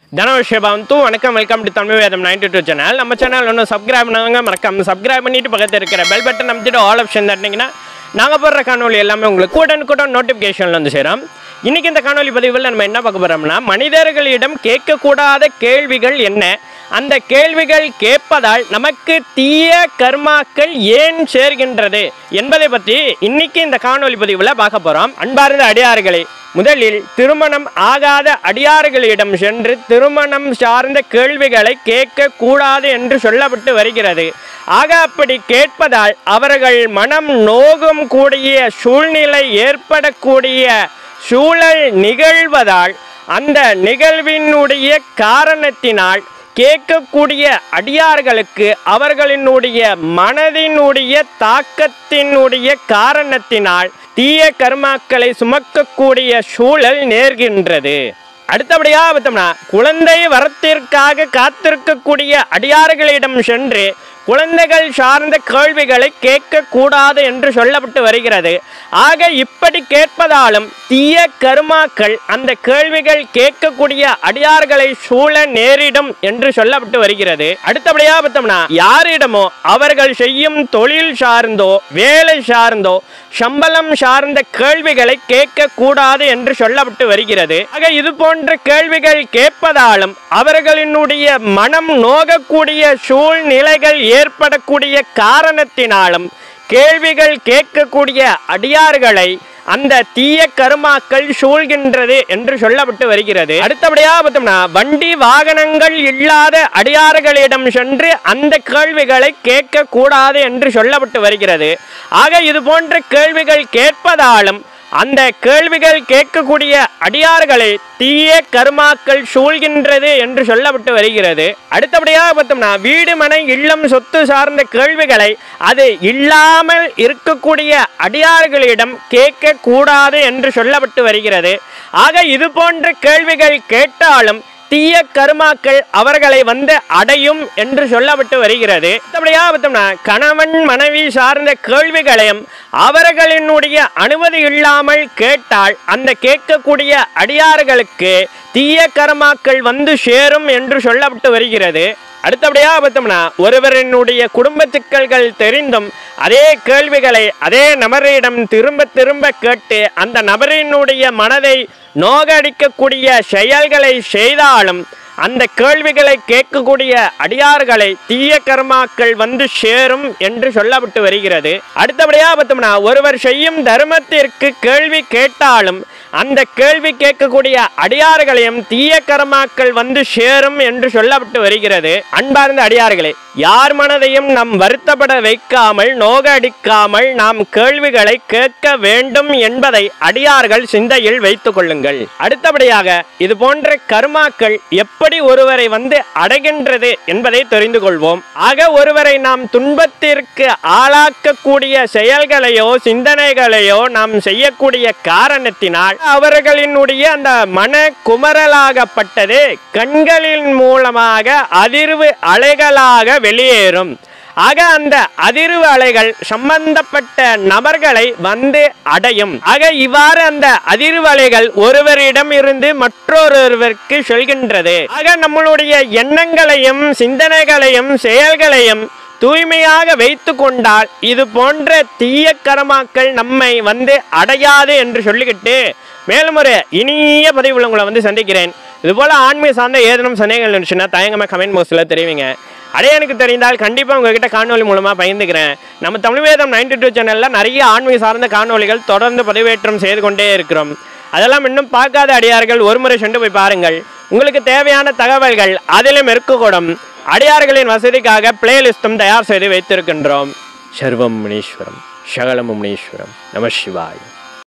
தனவிஷயபாவந்து வணக்கம் welcome to Tamil Vedham ninety two channel நம்ம channel ஒன்றும் சப்ஸ்கிரைப் பண்ணாங்க மறக்காம சப்ஸ்கிரைப் பண்ணிட்டு பக்கத்தில் இருக்கிற பெல் பட்டன் அமைச்சிட்டு ஆல் ஆப்ஷன் தட்டினீங்கன்னா நாங்கள் போடுற காணொலி எல்லாமே உங்களுக்கு உடனுக்குடன் நோட்டிஃபிகேஷனில் வந்து சேரும் இன்னைக்கு இந்த காணொலி பதிவில் நம்ம என்ன பார்க்க போகிறோம்னா மனிதர்களிடம் கேட்கக்கூடாத கேள்விகள் என்ன அந்த கேள்விகள் கேட்பதால் நமக்கு தீய கர்மாக்கள் ஏன் சேர்கின்றது என்பதை பற்றி இன்னைக்கு இந்த காணொலி பதிவில் பார்க்க போகிறோம் அன்பார்ந்த அடியார்களே முதலில் திருமணம் ஆகாத அடியார்களிடம் சென்று திருமணம் சார்ந்த கேள்விகளை கேட்க கூடாது என்று சொல்லப்பட்டு வருகிறது ஆக அப்படி கேட்பதால் அவர்கள் மனம் நோகும் கூடிய சூழ்நிலை ஏற்படக்கூடிய சூழல் நிகழ்வதால் அந்த நிகழ்வினுடைய காரணத்தினால் கேட்கக்கூடிய அடியார்களுக்கு அவர்களினுடைய மனதினுடைய தாக்கத்தினுடைய காரணத்தினால் தீய கர்மாக்களை சுமக்கக்கூடிய சூழல் நேர்கின்றது அடுத்தபடியாக பார்த்தோம்னா குழந்தை வரத்திற்காக காத்திருக்கக்கூடிய அடியார்களிடம் சென்று குழந்தைகள் சார்ந்த கேள்விகளை கேட்கக்கூடாது என்று சொல்லப்பட்டு வருகிறது ஆக இப்படி கேட்பதாலும் தீய கருமாக்கள் அந்த கேள்விகள் கேட்கக்கூடிய அடியார்களை சூழ நேரிடும் என்று சொல்லப்பட்டு வருகிறது அடுத்தபடியாக பார்த்தோம்னா யாரிடமோ அவர்கள் செய்யும் தொழில் சார்ந்தோ வேலை சார்ந்தோ சம்பளம் சார்ந்த கேள்விகளை கேட்கக்கூடாது என்று சொல்லப்பட்டு வருகிறது ஆக இது போன்ற கேள்விகள் கேட்பதாலும் அவர்களினுடைய மனம் நோகக்கூடிய சூழ்நிலைகள் ஏற்படக்கூடிய காரணத்தினாலும் கேள்விகள் கேட்கக்கூடிய அடியார்களை அந்த தீய கருமாக்கள் சூழ்கின்றது என்று சொல்லப்பட்டு வருகிறது அடுத்தபடியாக பார்த்தோம்னா வண்டி வாகனங்கள் இல்லாத அடியார்களிடம் சென்று அந்த கேள்விகளை கேட்க கூடாது என்று சொல்லப்பட்டு வருகிறது ஆக இது போன்ற கேள்விகள் கேட்பதாலும் அந்த கேள்விகள் கேட்கக்கூடிய அடியார்களை தீய கர்மாக்கள் சூழ்கின்றது என்று சொல்லப்பட்டு வருகிறது அடுத்தபடியாக பார்த்தோம்னா வீடு மனை இல்லம் சொத்து சார்ந்த கேள்விகளை அது இல்லாமல் இருக்கக்கூடிய அடியார்களிடம் கேட்க கூடாது என்று சொல்லப்பட்டு வருகிறது ஆக இது போன்ற கேள்விகள் கேட்டாலும் தீய கருமாக்கள் அவர்களை வந்து அடையும் என்று சொல்லப்பட்டு வருகிறது மற்றபடியாக பார்த்தோம்னா கணவன் மனைவி சார்ந்த கேள்விகளையும் அவர்களினுடைய அனுமதி இல்லாமல் கேட்டால் அந்த கேட்கக்கூடிய அடியார்களுக்கு தீய கர்மாக்கள் வந்து சேரும் என்று சொல்லப்பட்டு வருகிறது அடுத்தபடியாக பார்த்தோம்னா ஒருவரினுடைய குடும்ப சிக்கல்கள் தெரிந்தும் அதே கேள்விகளை அதே நபரிடம் திரும்ப திரும்ப கேட்டு அந்த நபரினுடைய மனதை நோகடிக்கக்கூடிய செயல்களை செய்தாலும் அந்த கேள்விகளை கேட்கக்கூடிய அடியார்களை தீய கர்மாக்கள் வந்து சேரும் என்று சொல்லப்பட்டு வருகிறது அடுத்தபடியாக பார்த்தோம்னா ஒருவர் செய்யும் தர்மத்திற்கு கேள்வி கேட்டாலும் அந்த கேள்வி கேட்கக்கூடிய அடியார்களையும் தீய கர்மாக்கள் வந்து சேரும் என்று சொல்லப்பட்டு வருகிறது அன்பார்ந்த அடியார்களே யார் மனதையும் நாம் வருத்தப்பட வைக்காமல் நோக அடிக்காமல் நாம் கேள்விகளை கேட்க வேண்டும் என்பதை அடியார்கள் சிந்தையில் வைத்துக் கொள்ளுங்கள் அடுத்தபடியாக இது போன்ற கர்மாக்கள் எப்படி ஒருவரை வந்து அடைகின்றது என்பதை தெரிந்து கொள்வோம் ஆக ஒருவரை நாம் துன்பத்திற்கு ஆளாக்கக்கூடிய செயல்களையோ சிந்தனைகளையோ நாம் செய்யக்கூடிய காரணத்தினால் அவர்களினுடைய அந்த மன குமரலாகப்பட்டது கண்களின் மூலமாக அதிர்வு அலைகளாக வெளியேறும் ஆக அந்த அதிர்வு அலைகள் சம்பந்தப்பட்ட நபர்களை வந்து அடையும் ஆக இவ்வாறு அந்த அதிர்வு அலைகள் ஒருவரிடம் இருந்து மற்றொருவருக்கு செல்கின்றது ஆக நம்மளுடைய எண்ணங்களையும் சிந்தனைகளையும் செயல்களையும் தூய்மையாக வைத்து கொண்டால் இது போன்ற தீய கரமாக்கள் நம்மை வந்து அடையாது என்று சொல்லிக்கிட்டு மேலும் ஒரு இனிய பதிவில் உங்களை வந்து சந்திக்கிறேன் இதுபோல் ஆன்மீக சார்ந்த ஏதேனும் சந்தேகங்கள் இருந்துச்சுன்னா தயங்கமாக கமெண்ட் பாக்ஸில் தெரிவிங்க அதே எனக்கு தெரிந்தால் கண்டிப்பாக உங்ககிட்ட காணொலி மூலமாக பகிர்ந்துக்கிறேன் நம்ம தமிழ் வேதம் நைன்டி டூ சேனலில் நிறைய ஆன்மீக சார்ந்த காணொலிகள் தொடர்ந்து பதிவேற்றம் செய்து கொண்டே இருக்கிறோம் அதெல்லாம் இன்னும் பார்க்காத அடியார்கள் ஒரு முறை சென்று போய் பாருங்கள் உங்களுக்கு தேவையான தகவல்கள் அதிலும் இருக்கக்கூடும் அடியார்களின் வசதிக்காக பிளேலிஸ்டும் தயார் செய்து வைத்திருக்கின்றோம் சர்வம் முனீஸ்வரம் சகலமும் முனீஸ்வரம் நம சிவாய்